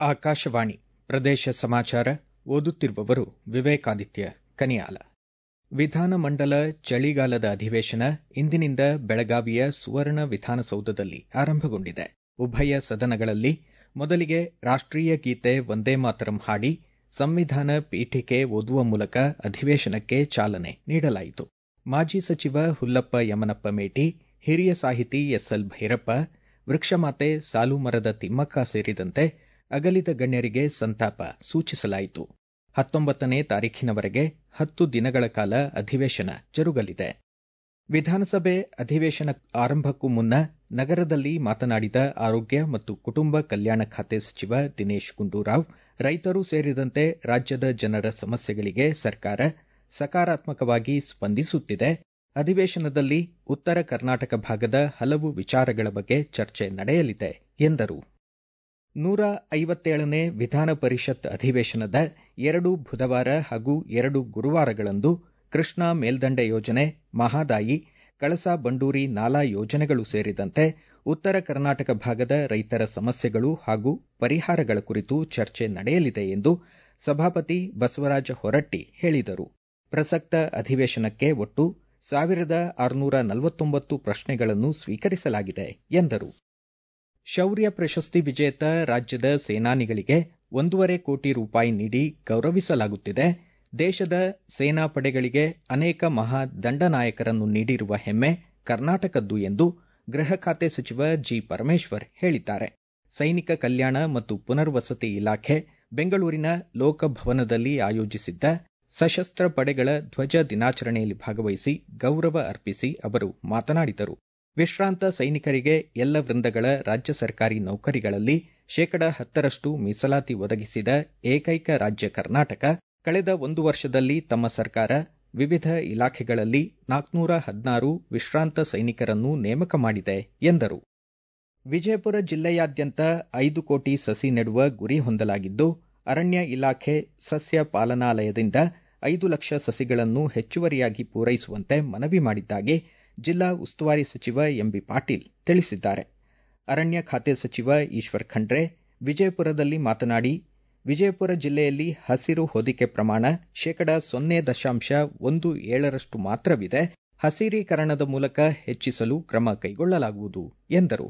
ಆಕಾಶವಾಣಿ ಪ್ರದೇಶ ಸಮಾಚಾರ ಓದುತ್ತಿರುವವರು ವಿವೇಕಾದಿತ್ಯ ಕನಿಯಾಲ ವಿಧಾನಮಂಡಲ ಚಳಿಗಾಲದ ಅಧಿವೇಶನ ಇಂದಿನಿಂದ ಬೆಳಗಾವಿಯ ಸುವರ್ಣ ವಿಧಾನಸೌಧದಲ್ಲಿ ಆರಂಭಗೊಂಡಿದೆ ಉಭಯ ಸದನಗಳಲ್ಲಿ ಮೊದಲಿಗೆ ರಾಷ್ಟೀಯ ಗೀತೆ ವಂದೇ ಮಾತರಂ ಹಾಡಿ ಸಂವಿಧಾನ ಪೀಠಿಕೆ ಓದುವ ಮೂಲಕ ಅಧಿವೇಶನಕ್ಕೆ ಚಾಲನೆ ನೀಡಲಾಯಿತು ಮಾಜಿ ಸಚಿವ ಹುಲ್ಲಪ್ಪ ಯಮನಪ್ಪ ಮೇಟಿ ಹಿರಿಯ ಸಾಹಿತಿ ಎಸ್ಎಲ್ ಭೈರಪ್ಪ ವೃಕ್ಷಮಾತೆ ಸಾಲುಮರದ ತಿಮ್ಮಕ್ಕ ಸೇರಿದಂತೆ ಅಗಲಿದ ಗಣ್ಯರಿಗೆ ಸಂತಾಪ ಸೂಚಿಸಲಾಯಿತು ಹತ್ತೊಂಬತ್ತನೇ ತಾರೀಖಿನವರೆಗೆ ಹತ್ತು ದಿನಗಳ ಕಾಲ ಅಧಿವೇಶನ ಜರುಗಲಿದೆ ವಿಧಾನಸಭೆ ಅಧಿವೇಶನ ಆರಂಭಕ್ಕೂ ಮುನ್ನ ನಗರದಲ್ಲಿ ಮಾತನಾಡಿದ ಆರೋಗ್ಯ ಮತ್ತು ಕುಟುಂಬ ಕಲ್ಯಾಣ ಖಾತೆ ಸಚಿವ ದಿನೇಶ್ ಗುಂಡೂರಾವ್ ರೈತರು ಸೇರಿದಂತೆ ರಾಜ್ಯದ ಜನರ ಸಮಸ್ಯೆಗಳಿಗೆ ಸರ್ಕಾರ ಸಕಾರಾತ್ಮಕವಾಗಿ ಸ್ಪಂದಿಸುತ್ತಿದೆ ಅಧಿವೇಶನದಲ್ಲಿ ಉತ್ತರ ಕರ್ನಾಟಕ ಭಾಗದ ಹಲವು ವಿಚಾರಗಳ ಬಗ್ಗೆ ಚರ್ಚೆ ನಡೆಯಲಿದೆ ಎಂದರು ನೂರ ಐವತ್ತೇಳನೇ ವಿಧಾನ ಪರಿಷತ್ ಅಧಿವೇಶನದ ಎರಡು ಬುಧವಾರ ಹಾಗೂ ಎರಡು ಗುರುವಾರಗಳಂದು ಕೃಷ್ಣಾ ಮೇಲ್ದಂಡೆ ಯೋಜನೆ ಮಹಾದಾಯಿ ಕಳಸಾ ಬಂಡೂರಿ ನಾಲಾ ಯೋಜನೆಗಳು ಸೇರಿದಂತೆ ಉತ್ತರ ಕರ್ನಾಟಕ ಭಾಗದ ರೈತರ ಸಮಸ್ಯೆಗಳು ಹಾಗೂ ಪರಿಹಾರಗಳ ಕುರಿತು ಚರ್ಚೆ ನಡೆಯಲಿದೆ ಎಂದು ಸಭಾಪತಿ ಬಸವರಾಜ ಹೊರಟ್ಟಿ ಹೇಳಿದರು ಪ್ರಸಕ್ತ ಅಧಿವೇಶನಕ್ಕೆ ಒಟ್ಟು ಸಾವಿರದ ಆರುನೂರ ನಲವತ್ತೊಂಬತ್ತು ಪ್ರಶ್ನೆಗಳನ್ನು ಸ್ವೀಕರಿಸಲಾಗಿದೆ ಎಂದರು ಶೌರ್ಯ ಪ್ರಶಸ್ತಿ ವಿಜೇತ ರಾಜ್ಯದ ಸೇನಾನಿಗಳಿಗೆ ಒಂದೂವರೆ ಕೋಟಿ ರೂಪಾಯಿ ನೀಡಿ ಗೌರವಿಸಲಾಗುತ್ತಿದೆ ದೇಶದ ಸೇನಾ ಪಡೆಗಳಿಗೆ ಅನೇಕ ಮಹಾ ದಂಡನಾಯಕರನ್ನು ನೀಡಿರುವ ಹೆಮ್ಮೆ ಕರ್ನಾಟಕದ್ದು ಎಂದು ಗೃಹ ಖಾತೆ ಸಚಿವ ಜಿ ಪರಮೇಶ್ವರ್ ಹೇಳಿದ್ದಾರೆ ಸೈನಿಕ ಕಲ್ಯಾಣ ಮತ್ತು ಪುನರ್ವಸತಿ ಇಲಾಖೆ ಬೆಂಗಳೂರಿನ ಲೋಕಭವನದಲ್ಲಿ ಆಯೋಜಿಸಿದ್ದ ಸಶಸ್ತ್ರ ಪಡೆಗಳ ಧ್ವಜ ದಿನಾಚರಣೆಯಲ್ಲಿ ಭಾಗವಹಿಸಿ ಗೌರವ ಅರ್ಪಿಸಿ ಅವರು ಮಾತನಾಡಿದರು ವಿಶ್ರಾಂತ ಸೈನಿಕರಿಗೆ ಎಲ್ಲ ವೃಂದಗಳ ರಾಜ್ಯ ಸರ್ಕಾರಿ ನೌಕರಿಗಳಲ್ಲಿ ಶೇಕಡ ಹತ್ತರಷ್ಟು ಮೀಸಲಾತಿ ಒದಗಿಸಿದ ಏಕೈಕ ರಾಜ್ಯ ಕರ್ನಾಟಕ ಕಳೆದ ಒಂದು ವರ್ಷದಲ್ಲಿ ತಮ್ಮ ಸರ್ಕಾರ ವಿವಿಧ ಇಲಾಖೆಗಳಲ್ಲಿ ನಾಲ್ಕುನೂರ ಹದಿನಾರು ವಿಶ್ರಾಂತ ಸೈನಿಕರನ್ನು ನೇಮಕ ಮಾಡಿದೆ ಎಂದರು ವಿಜಯಪುರ ಜಿಲ್ಲೆಯಾದ್ಯಂತ ಐದು ಕೋಟಿ ಸಸಿ ನೆಡುವ ಗುರಿ ಹೊಂದಲಾಗಿದ್ದು ಅರಣ್ಯ ಇಲಾಖೆ ಸಸ್ಯ ಪಾಲನಾಲಯದಿಂದ ಐದು ಲಕ್ಷ ಸಸಿಗಳನ್ನು ಹೆಚ್ಚುವರಿಯಾಗಿ ಪೂರೈಸುವಂತೆ ಮನವಿ ಮಾಡಿದ್ದಾಗಿ ಜಿಲ್ಲಾ ಉಸ್ತುವಾರಿ ಸಚಿವ ಎಂಬಿ ಪಾಟೀಲ್ ತಿಳಿಸಿದ್ದಾರೆ ಅರಣ್ಯ ಖಾತೆ ಸಚಿವ ಈಶ್ವರ್ ಖಂಡ್ರೆ ವಿಜಯಪುರದಲ್ಲಿ ಮಾತನಾಡಿ ವಿಜಯಪುರ ಜಿಲ್ಲೆಯಲ್ಲಿ ಹಸಿರು ಹೊದಿಕೆ ಪ್ರಮಾಣ ಶೇಕಡ ಸೊನ್ನೆ ದಶಾಂಶ ಒಂದು ಏಳರಷ್ಟು ಮಾತ್ರವಿದೆ ಹಸಿರೀಕರಣದ ಮೂಲಕ ಹೆಚ್ಚಿಸಲು ಕ್ರಮ ಕೈಗೊಳ್ಳಲಾಗುವುದು ಎಂದರು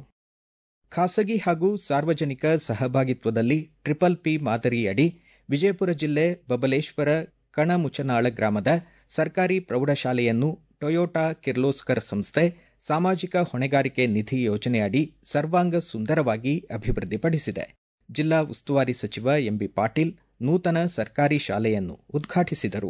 ಖಾಸಗಿ ಹಾಗೂ ಸಾರ್ವಜನಿಕ ಸಹಭಾಗಿತ್ವದಲ್ಲಿ ಟ್ರಿಪಲ್ ಪಿ ಮಾದರಿಯಡಿ ವಿಜಯಪುರ ಜಿಲ್ಲೆ ಬಬಲೇಶ್ವರ ಕಣಮುಚನಾಳ ಗ್ರಾಮದ ಸರ್ಕಾರಿ ಪ್ರೌಢಶಾಲೆಯನ್ನು ಟೊಯೋಟಾ ಕಿರ್ಲೋಸ್ಕರ್ ಸಂಸ್ಥೆ ಸಾಮಾಜಿಕ ಹೊಣೆಗಾರಿಕೆ ನಿಧಿ ಯೋಜನೆಯಡಿ ಸರ್ವಾಂಗ ಸುಂದರವಾಗಿ ಅಭಿವೃದ್ಧಿಪಡಿಸಿದೆ ಜಿಲ್ಲಾ ಉಸ್ತುವಾರಿ ಸಚಿವ ಎಂಬಿ ಪಾಟೀಲ್ ನೂತನ ಸರ್ಕಾರಿ ಶಾಲೆಯನ್ನು ಉದ್ಘಾಟಿಸಿದರು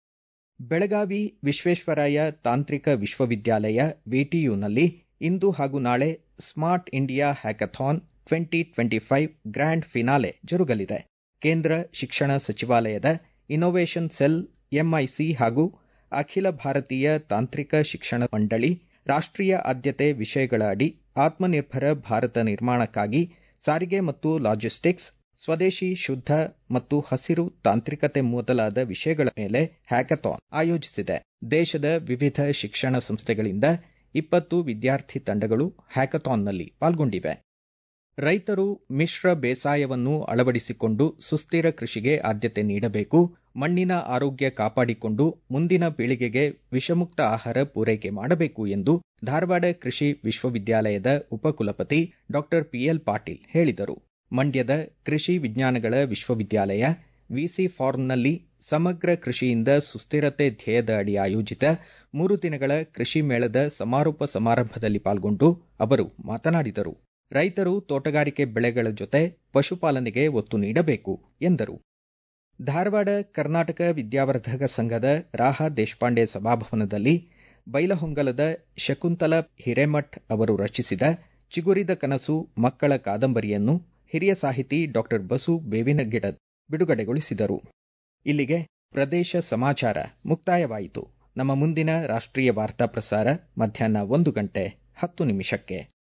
ಬೆಳಗಾವಿ ವಿಶ್ವೇಶ್ವರಾಯ ತಾಂತ್ರಿಕ ವಿಶ್ವವಿದ್ಯಾಲಯ ವಿಟಿಯುನಲ್ಲಿ ಇಂದು ಹಾಗೂ ನಾಳೆ smart India hackathon twenty twenty five grand finale ಜರುಗಲಿದೆ ಕೇಂದ್ರ ಶಿಕ್ಷಣ ಸಚಿವಾಲಯದ ಇನ್ನೋವೇಷನ್ ಸೆಲ್ ಎಂಐಸಿ ಹಾಗೂ ಅಖಿಲ ಭಾರತೀಯ ತಾಂತ್ರಿಕ ಶಿಕ್ಷಣ ಮಂಡಳಿ ರಾಷ್ಟೀಯ ಆದ್ಯತೆ ವಿಷಯಗಳ ಅಡಿ ಆತ್ಮನಿರ್ಭರ ಭಾರತ ನಿರ್ಮಾಣಕ್ಕಾಗಿ ಸಾರಿಗೆ ಮತ್ತು ಲಾಜಿಸ್ಟಿಕ್ಸ್ ಸ್ವದೇಶಿ ಶುದ್ಧ ಮತ್ತು ಹಸಿರು ತಾಂತ್ರಿಕತೆ ಮೊದಲಾದ ವಿಷಯಗಳ ಮೇಲೆ ಹ್ಯಾಕಥಾನ್ ಆಯೋಜಿಸಿದೆ ದೇಶದ ವಿವಿಧ ಶಿಕ್ಷಣ ಸಂಸ್ಥೆಗಳಿಂದ ಇಪ್ಪತ್ತು ವಿದ್ಯಾರ್ಥಿ ತಂಡಗಳು ಹ್ಯಾಕಥಾನ್ನಲ್ಲಿ ಪಾಲ್ಗೊಂಡಿವೆ ರೈತರು ಮಿಶ್ರ ಬೇಸಾಯವನ್ನು ಅಳವಡಿಸಿಕೊಂಡು ಸುಸ್ಥಿರ ಕೃಷಿಗೆ ಆದ್ಯತೆ ನೀಡಬೇಕು ಮಣ್ಣಿನ ಆರೋಗ್ಯ ಕಾಪಾಡಿಕೊಂಡು ಮುಂದಿನ ಪೀಳಿಗೆಗೆ ವಿಷಮುಕ್ತ ಆಹಾರ ಪೂರೈಕೆ ಮಾಡಬೇಕು ಎಂದು ಧಾರವಾಡ ಕೃಷಿ ವಿಶ್ವವಿದ್ಯಾಲಯದ ಉಪಕುಲಪತಿ ಡಾ ಪಿಎಲ್ ಪಾಟೀಲ್ ಹೇಳಿದರು ಮಂಡ್ಯದ ಕೃಷಿ ವಿಜ್ಞಾನಗಳ ವಿಶ್ವವಿದ್ಯಾಲಯ ವಿಸಿ ಫಾರ್ಮ್ನಲ್ಲಿ ಸಮಗ್ರ ಕೃಷಿಯಿಂದ ಸುಸ್ಥಿರತೆ ಧ್ಯೇಯದ ಅಡಿ ಆಯೋಜಿತ ಮೂರು ದಿನಗಳ ಕೃಷಿ ಮೇಳದ ಸಮಾರೋಪ ಸಮಾರಂಭದಲ್ಲಿ ಪಾಲ್ಗೊಂಡು ಅವರು ಮಾತನಾಡಿದರು ರೈತರು ತೋಟಗಾರಿಕೆ ಬೆಳೆಗಳ ಜೊತೆ ಪಶುಪಾಲನೆಗೆ ಒತ್ತು ನೀಡಬೇಕು ಎಂದರು ಧಾರವಾಡ ಕರ್ನಾಟಕ ವಿದ್ಯಾವರ್ಧಕ ಸಂಘದ ರಾಹ ದೇಶಪಾಂಡೆ ಸಭಾಭವನದಲ್ಲಿ ಬೈಲಹೊಂಗಲದ ಶಕುಂತಲ ಹಿರೇಮಠ್ ಅವರು ರಚಿಸಿದ ಚಿಗುರಿದ ಕನಸು ಮಕ್ಕಳ ಕಾದಂಬರಿಯನ್ನು ಹಿರಿಯ ಸಾಹಿತಿ ಡಾ ಬಸು ಬೇವಿನಗಿಡ ಬಿಡುಗಡೆಗೊಳಿಸಿದರು ಇಲ್ಲಿಗೆ ಪ್ರದೇಶ ಸಮಾಚಾರ ಮುಕ್ತಾಯವಾಯಿತು ನಮ್ಮ ಮುಂದಿನ ರಾಷ್ಟ್ರೀಯ ವಾರ್ತಾ ಪ್ರಸಾರ ಮಧ್ಯಾಹ್ನ ಒಂದು ಗಂಟೆ ಹತ್ತು ನಿಮಿಷಕ್ಕೆ